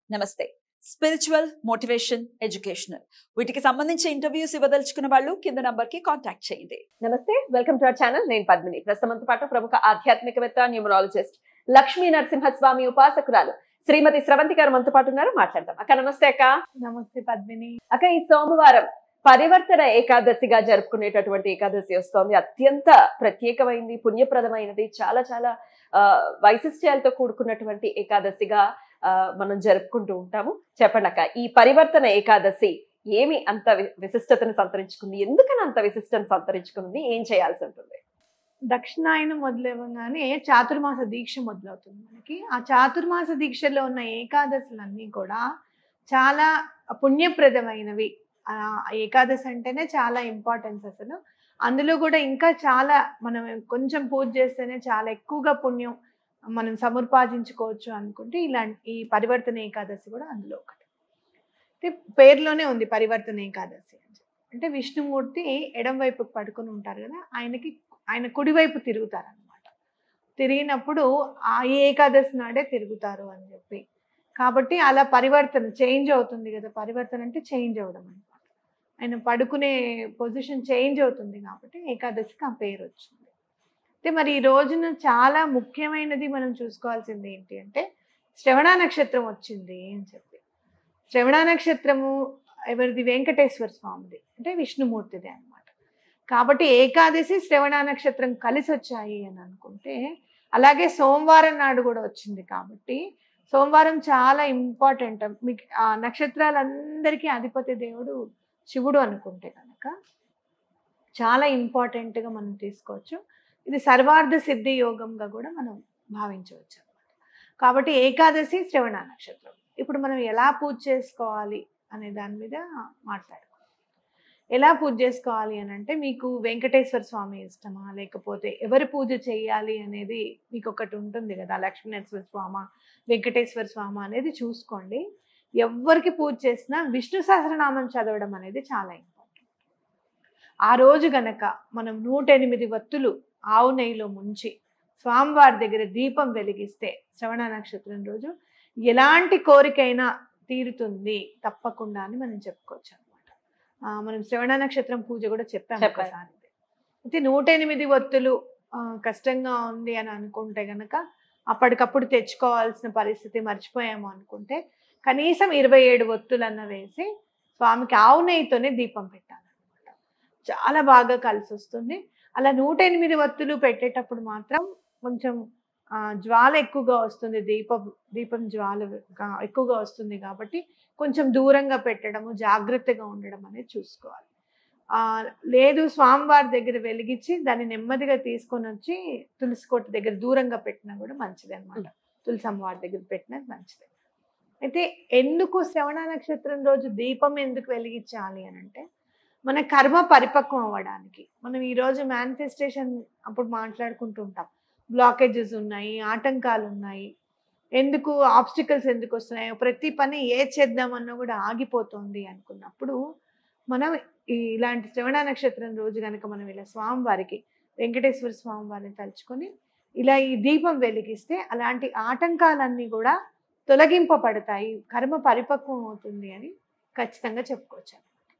నమస్తే spiritual motivation educational వీటికి సంబంధించి ఇంటర్వ్యూస్ ఇవ్వదలుచుకున్న వాళ్ళు కింద నంబర్ కి కాంటాక్ట్ చేయండి నమస్తే వెల్కమ్ టు అవర్ ఛానల్ నేను పద్మిని ప్రస్తుతంతో పాటు ప్రముఖ ఆధ్యాత్మికవేత్త న్యూమరాలజిస్ట్ లక్ష్మీ నరసింహస్వామి ఉపాసకురాలు శ్రీమతి స్రవంతి గారు మనతో పాటు ఉన్నారు మాట్లాడదాం అక్క నమస్తే అక్క నమస్తే పద్మిని అక్క ఈ సోమవారం పరివర్తన ఏకాదశిగా జరుపుకునేటటువంటి ఏకాదశి వస్తోంది అత్యంత ప్రత్యేకమైంది పుణ్యప్రదమైనది చాలా చాలా ఆ, వైశిష్ట్యాలతో కూడుకున్నటువంటి ఏకాదశిగా ఆ, మనం జరుపుకుంటూ ఉంటాము చెప్పండి అక్క ఈ పరివర్తన ఏకాదశి ఏమి అంత వి- విశిష్టతను సంతరించుకుంది ఎందుకని అంత విశిష్టతను సంతరించుకుంది ఏం చేయాల్సి ఉంటుంది దక్షిణాయనం మొదలవ్వగానే చాతుర్మాస దీక్ష మొదలవుతుంది మనకి ఆ చాతుర్మాస దీక్షలో ఉన్న ఏకాదశులన్నీ కూడా చాలా పుణ్యప్రదమైనవి ఆ ఏకాదశి అంటేనే చాలా ఇంపార్టెన్స్ అసలు అందులో కూడా ఇంకా చాలా మనం కొంచెం పూజ చేస్తేనే చాలా ఎక్కువగా పుణ్యం మనం సముపార్జించుకోవచ్చు అనుకుంటే ఇలాంటి ఈ పరివర్తన ఏకాదశి కూడా అందులో ఒకటి అంటే పేరులోనే ఉంది పరివర్తన ఏకాదశి అని చెప్పి. అంటే విష్ణుమూర్తి ఎడం వైపుకి పడుకొని ఉంటారు కదా ఆయనకి ఆయన కుడివైపు తిరుగుతారు అనమాట తిరిగినప్పుడు ఆ ఈ ఏకాదశి నాడే తిరుగుతారు అని చెప్పి కాబట్టి అలా పరివర్తన చేంజ్ అవుతుంది కదా పరివర్తన అంటే చేంజ్ అవ్వడం అనమాట ఆయన పడుకునే పొజిషన్ చేంజ్ అవుతుంది కాబట్టి ఏకాదశికి ఆ పేరు వచ్చింది అయితే మరి ఈ రోజున చాలా ముఖ్యమైనది మనం చూసుకోవాల్సింది ఏంటి అంటే శ్రవణ నక్షత్రం వచ్చింది అని చెప్పి శ్రవణ నక్షత్రము ఎవరిది వెంకటేశ్వర స్వామిది అంటే విష్ణుమూర్తిది అన్నమాట కాబట్టి ఏకాదశి శ్రవణ నక్షత్రం కలిసి వచ్చాయి అని అనుకుంటే అలాగే సోమవారం నాడు కూడా వచ్చింది కాబట్టి సోమవారం చాలా ఇంపార్టెంట్ మీకు ఆ నక్షత్రాలందరికీ అధిపతి దేవుడు శివుడు అనుకుంటే కనుక చాలా ఇంపార్టెంట్గా మనం తీసుకోవచ్చు ఇది సర్వార్థ సిద్ధి యోగంగా కూడా మనం భావించవచ్చు అన్నమాట కాబట్టి ఏకాదశి శ్రవణ నక్షత్రం ఇప్పుడు మనం ఎలా పూజ చేసుకోవాలి అనే దాని మీద మాట్లాడుకుందాం ఎలా పూజ చేసుకోవాలి అని అంటే మీకు వెంకటేశ్వర స్వామి ఇష్టమా లేకపోతే ఎవరి పూజ చేయాలి అనేది మీకు ఒకటి ఉంటుంది కదా లక్ష్మీనరసింహ స్వామ వెంకటేశ్వర స్వామ అనేది చూసుకోండి ఎవరికి పూజ చేసినా విష్ణు సహస్రనామం చదవడం అనేది చాలా ఇంపార్టెంట్ ఆ రోజు గనక మనం నూట ఎనిమిది వత్తులు ఆవు నెయ్యిలో ముంచి స్వామివారి దగ్గర దీపం వెలిగిస్తే శ్రవణ నక్షత్రం రోజు ఎలాంటి కోరికైనా తీరుతుంది తప్పకుండా అని మనం చెప్పుకోవచ్చు అనమాట మనం శ్రవణ నక్షత్రం పూజ కూడా చెప్పాము చెప్పారు. ఒకసారి అయితే నూట ఎనిమిది ఒత్తులు ఆ, కష్టంగా ఉంది అని అనుకుంటే గనక అప్పటికప్పుడు తెచ్చుకోవాల్సిన పరిస్థితి మర్చిపోయాము అనుకుంటే కనీసం ఇరవై ఏడు ఒత్తులన్న వేసి స్వామికి ఆవు నెయ్యితోనే దీపం పెట్టాలన్నమాట చాలా బాగా కలిసి వస్తుంది అలా నూట ఎనిమిది ఒత్తులు పెట్టేటప్పుడు మాత్రం కొంచెం ఆ, జ్వాల ఎక్కువగా వస్తుంది దీపం దీపం జ్వాల గా- ఎక్కువగా వస్తుంది కాబట్టి కొంచెం దూరంగా పెట్టడము జాగ్రత్తగా ఉండడం అనేది చూసుకోవాలి ఆ, లేదు స్వామివారి దగ్గర వెలిగించి దాన్ని నెమ్మదిగా తీసుకొని వచ్చి తులసి కోట దగ్గర దూరంగా పెట్టినా కూడా మంచిది అనమాట తులసి అమ్మవారి దగ్గర పెట్టినది మంచిది అయితే ఎందుకు శ్రవణ నక్షత్రం రోజు దీపం ఎందుకు వెలిగించాలి అని అంటే మన కర్మ పరిపక్వం అవ్వడానికి మనం ఈరోజు మేనిఫెస్టేషన్ అప్పుడు మాట్లాడుకుంటూ ఉంటాం బ్లాకేజెస్ ఉన్నాయి ఆటంకాలు ఉన్నాయి ఎందుకు ఆబ్స్టికల్స్ ఎందుకు వస్తున్నాయో ప్రతి పని ఏ చేద్దామన్నా కూడా ఆగిపోతుంది అనుకున్నప్పుడు మనం ఈ ఇలాంటి శ్రవణ నక్షత్రం రోజు కనుక మనం ఇలా స్వామివారికి వెంకటేశ్వర స్వామి వారిని తలుచుకొని ఇలా ఈ దీపం వెలిగిస్తే అలాంటి ఆటంకాలన్నీ కూడా తొలగింపబడతాయి కర్మ పరిపక్వం అవుతుంది అని ఖచ్చితంగా చెప్పుకోవచ్చు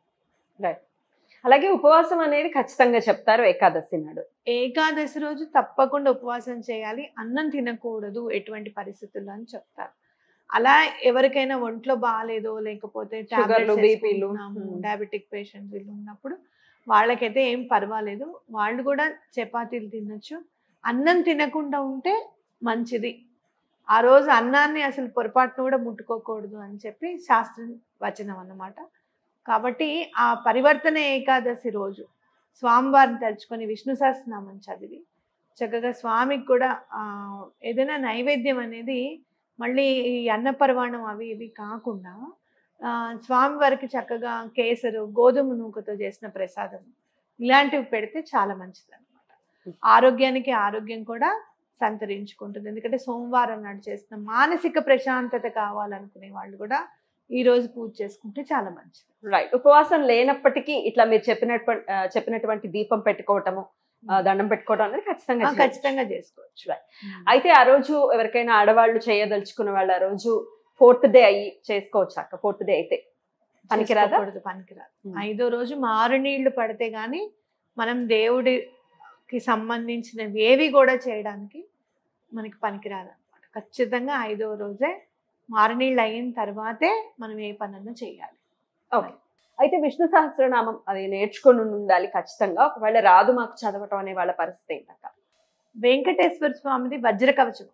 అలాగే ఉపవాసం అనేది ఖచ్చితంగా చెప్తారు ఏకాదశి నాడు ఏకాదశి రోజు తప్పకుండా ఉపవాసం చేయాలి అన్నం తినకూడదు ఎటువంటి పరిస్థితుల్లో అని చెప్తారు అలా ఎవరికైనా ఒంట్లో బాగాలేదో లేకపోతే షుగర్లు, బీపీలు. Hmm. డయాబెటిక్ పేషెంట్స్ వీళ్ళు ఉన్నప్పుడు వాళ్ళకైతే ఏం పర్వాలేదు వాళ్ళు కూడా చపాతీలు తినొచ్చు అన్నం తినకుండా ఉంటే మంచిది ఆ రోజు అన్నాన్ని అసలు పొరపాటును కూడా ముట్టుకోకూడదు అని చెప్పి శాస్త్రం వచనం అన్నమాట కాబట్టి ఆ పరివర్తన ఏకాదశి రోజు స్వామివారిని తలుచుకొని విష్ణు సహస్రనామం చదివి చక్కగా స్వామికి కూడా ఆ, ఏదైనా నైవేద్యం అనేది మళ్ళీ ఈ అన్నపరవాణం అవి ఇవి కాకుండా ఆ, స్వామివారికి చక్కగా కేసరు గోధుమ నూకతో చేసిన ప్రసాదం ఇలాంటివి పెడితే చాలా మంచిది అనమాట ఆరోగ్యానికి ఆరోగ్యం కూడా సంతరించుకుంటుంది ఎందుకంటే సోమవారం నాడు చేసిన మానసిక ప్రశాంతత కావాలనుకునే వాళ్ళు కూడా ఈ రోజు పూజ చేసుకుంటే చాలా మంచిది రైట్ ఉపవాసం లేనప్పటికీ ఇట్లా మీరు చెప్పినట్టు ఆ, చెప్పినటువంటి దీపం పెట్టుకోవటము ఆ, దండం పెట్టుకోవడం అనేది ఖచ్చితంగా ఆ, చేయొచ్చు. ఖచ్చితంగా చేసుకోవచ్చు Right. అయితే ఆ రోజు ఎవరికైనా ఆడవాళ్ళు చేయదలుచుకున్న వాళ్ళు ఆ రోజు ఫోర్త్ డే అయ్యి చేసుకోవచ్చు అక్క ఫోర్త్ డే అయితే పనికిరాదా? చేసుకోకూడదు, పనికిరాదు ఉమ్. ఐదో రోజు మారు నీళ్లు పడితే గాని మనం దేవుడికి సంబంధించినవి ఏవి కూడా చేయడానికి మనకి పనికిరాదు అనమాట ఖచ్చితంగా ఐదో రోజే మారునీళ్ళు అయిన తర్వాతే మనం ఏ పనన్నా చేయాలి ఓకే అయితే విష్ణు సహస్రనామం అది నేర్చుకొని ఉండాలి ఖచ్చితంగా ఒకవేళ రాదు మాకు చదవటం అనే వాళ్ళ పరిస్థితి ఏంటక్క వెంకటేశ్వర స్వామిది వజ్ర కవచం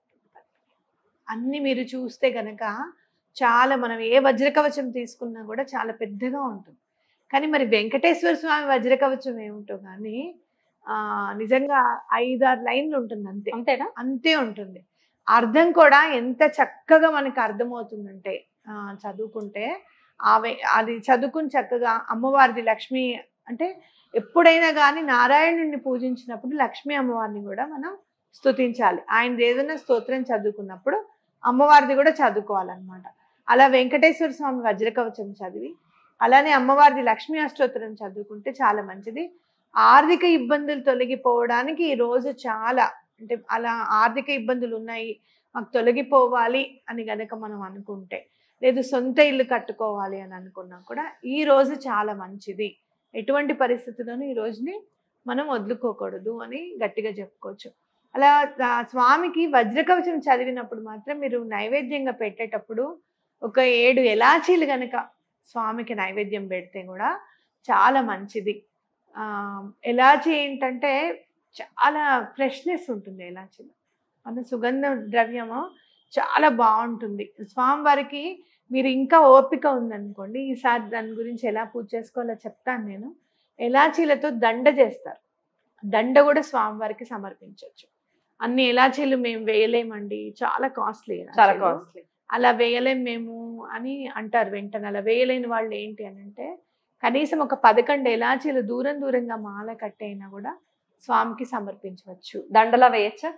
అన్ని మీరు చూస్తే గనక చాలా మనం ఏ వజ్ర కవచం తీసుకున్నా కూడా చాలా పెద్దగా ఉంటుంది కానీ మరి వెంకటేశ్వర స్వామి వజ్ర కవచం ఏమిటో కానీ ఆ నిజంగా ఐదారు లైన్లు ఉంటుంది అంతే అంతేనా అంతే ఉంటుంది అర్థం కూడా ఎంత చక్కగా మనకి అర్థమవుతుందంటే ఆ, చదువుకుంటే ఆమె అది చదువుకుని చక్కగా అమ్మవారిది లక్ష్మి అంటే ఎప్పుడైనా కానీ నారాయణుడిని పూజించినప్పుడు లక్ష్మీ అమ్మవారిని కూడా మనం స్తుతించాలి ఆయన ఏదైనా స్తోత్రం చదువుకున్నప్పుడు అమ్మవారిది కూడా చదువుకోవాలన్నమాట అలా వెంకటేశ్వర స్వామి వజ్రకవచం చదివి అలానే అమ్మవారిది లక్ష్మీ అష్టోత్తరం చదువుకుంటే చాలా మంచిది ఆర్థిక ఇబ్బందులు తొలగిపోవడానికి ఈ రోజు చాలా అంటే అలా ఆర్థిక ఇబ్బందులు ఉన్నాయి మాకు తొలగిపోవాలి అని గనక మనం అనుకుంటే లేదు సొంత ఇల్లు కట్టుకోవాలి అని అనుకున్నా కూడా ఈ రోజు చాలా మంచిది ఎటువంటి పరిస్థితుల్లోనూ ఈ రోజుని మనం వదులుకోకూడదు అని గట్టిగా చెప్పుకోవచ్చు అలా ఆ స్వామికి వజ్రకవచం చదివినప్పుడు మాత్రం మీరు నైవేద్యంగా పెట్టేటప్పుడు ఒక ఏడు ఎలాచీలు గనక స్వామికి నైవేద్యం పెడితే కూడా చాలా మంచిది ఆ ఎలాచీ ఏంటంటే చాలా ఫ్రెష్నెస్ ఉంటుంది ఎలాచీలో మన సుగంధ ద్రవ్యము చాలా బాగుంటుంది స్వామివారికి మీరు ఇంకా ఓపిక ఉందనుకోండి ఈసారి దాని గురించి ఎలా పూజ చేసుకోవాలో చెప్తాను నేను ఎలాచీలతో దండ చేస్తారు దండ కూడా స్వామివారికి సమర్పించవచ్చు అన్ని ఎలాచీలు మేము వేయలేమండి చాలా కాస్ట్లీ చాలా కాస్ట్లీ అలా వేయలేం మేము అని అంటారు వెంటనే అలా వేయలేని వాళ్ళు ఏంటి అని అంటే కనీసం ఒక పదకొండు ఎలాచీలు దూరం దూరంగా మాల కట్టైనా కూడా స్వామికి సమర్పించవచ్చు దండలా వేయచ్చా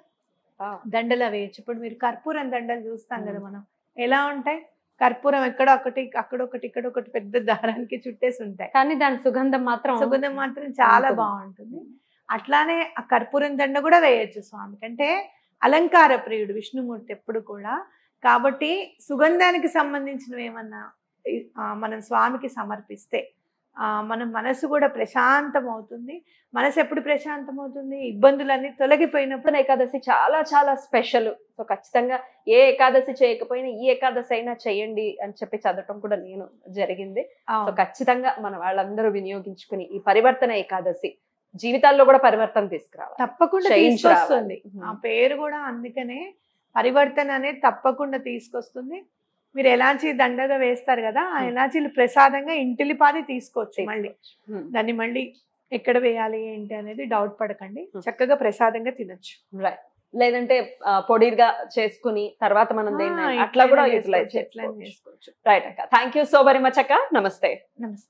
దండలు వేయచ్చు ఇప్పుడు మీరు కర్పూరం దండలు చూస్తాం కదా మ్మ్. మనం ఎలా ఉంటాయి కర్పూరం ఎక్కడ ఒకటి అక్కడ ఒకటి ఇక్కడ ఒకటి పెద్ద దారానికి చుట్టేసి ఉంటాయి కానీ దాని సుగంధం మాత్రం సుగంధం మాత్రం చాలా ఉంటుంది. బాగుంటుంది అట్లానే ఆ కర్పూరం దండ కూడా వేయచ్చు స్వామికి అంటే అలంకార ప్రియుడు విష్ణుమూర్తి ఎప్పుడు కూడా కాబట్టి సుగంధానికి సంబంధించినవి ఏమన్నా ఈ- ఆ, మనం స్వామికి సమర్పిస్తే ఆ, మన మనసు కూడా ప్రశాంతం అవుతుంది మనసు ఎప్పుడు ప్రశాంతం అవుతుంది ఇబ్బందులన్నీ తొలగిపోయినప్పుడు పురాతన ఏకాదశి చాలా చాలా స్పెషల్ సో ఖచ్చితంగా ఏ ఏకాదశి చేయకపోయినా ఈ ఏకాదశి అయినా చేయండి అని చెప్పి చదవటం కూడా నేను జరిగింది సో ఖచ్చితంగా మన వాళ్ళందరూ వినియోగించుకుని ఈ పరివర్తన ఏకాదశి జీవితాల్లో కూడా పరివర్తన తీసుకురావాలి తప్పకుండా Change తీసుకొస్తుంది రావాలి. ఆ పేరు కూడా అందుకనే పరివర్తన అనేది తప్పకుండా తీసుకొస్తుంది మీరు ఎలాంటి దండగా వేస్తారు కదా ఆ Hmm. ఎలాచీలు ప్రసాదంగా ఇంటిలిపాది తీసుకోవచ్చు మళ్ళీ Hmm. దాన్ని మళ్ళీ ఎక్కడ వేయాలి ఏంటి అనేది డౌట్ పడకండి Hmm. చక్కగా ప్రసాదంగా తినొచ్చు Right. లేదంటే ఆ, పొడిగా చేసుకుని తర్వాత మనం దేన్ని ఆ, అట్లా కూడా ఎట్లయినా యూటిలైజ్ చేసుకోవచ్చు, ఎట్లయినా చేసుకోవచ్చు చేసుకోవచ్చు రైట్ అక్క thank you so very much అక్క నమస్తే నమస్తే